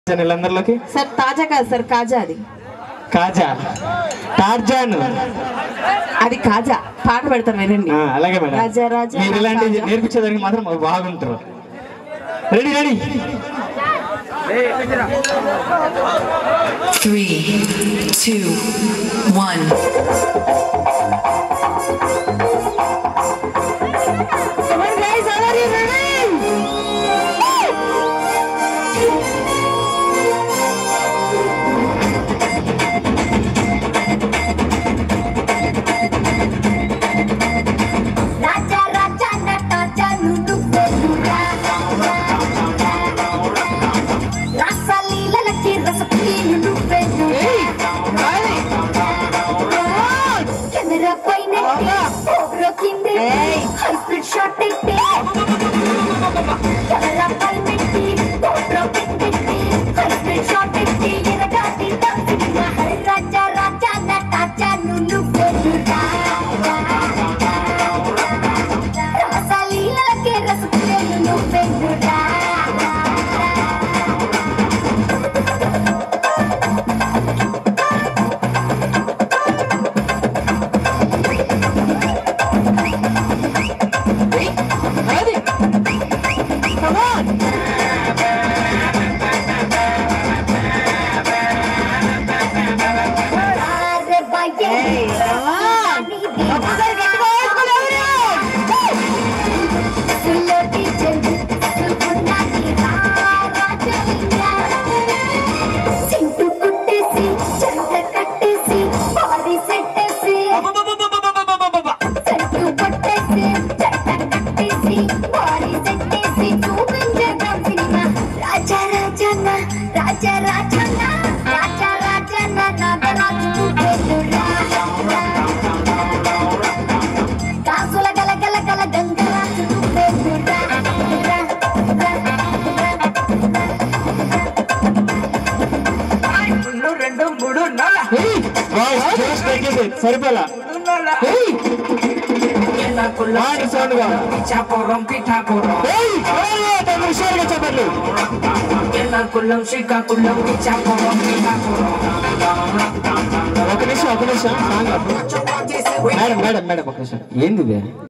వీళ్ళందరిలోకి sir తాజా కాదు sir కాజా అది కాజా టార్జాన్ అది కాజా పాట పెడతారు వినండి ఆ, అలాగే మేడం రాజా, రాజా, మీరు ఇలాంటి రాజా. నేర్పించేదానికి మాత్రం బాగుంటారు ready ready Three, two, one. Come on, guys, all are you ready? Raja Raja నటాజా నుడు పెరురా రసలీలలకి రసపులి నుడు పెరురా కెమెరా పైన ఫోటో కింద హై స్పీడ్ షాట్ పెట్టి కెమెరా పైన పెట్టి ఫోటో పెట్టి హై స్పీడ్ షాట్ పెట్టి ఎరగాటి తప్పిన హై రాజా రాజా నటాజా నుడు పెరురా రసలీలలకి రసపులి నుడు పెరురా Ready? Come on. అరే బాయే Come on. ఒక్కసారి గట్టిగా వేసుకోండి ఎవరు? సులోటి చెల్లి సుకున్నాకి రాజలింగా సింటు కుట్టేసి చెంట కట్టేసి బాడీ సెట్టేసి సెట్టు కొట్టేసి చెంట కట్టేసి బాడీ సెట్టేసి చూపించేద్దాం సినిమా రాజా రాజన్న రాజా రాజన్న రాజా రాజన్న నాగరాజు పెళ్ళురా కాసుల గల గల గల గంగరాజు పెళ్ళురా రెండు మూడు నల్ల ఏయ్, వాయిస్ జోష్ తగ్గింది సరిపోలా నల్ల ఏయ్, ఎల్లకుల్ల మాట సౌండ్ గా పిచ్చాపురం పిఠాపురం ఏయ్, ఏయ్, తొమ్మిది నిమిషాలుగా చెప్పండి ఎల్లకుల్లం శ్రీకాకుళం పిచ్చాపురం పిఠాపురం ఒక నిమిషం ఒక నిమిషం సాంగ్ ఆపు. మేడం మేడం మేడం ఒక నిమిషం ఏంది ఇది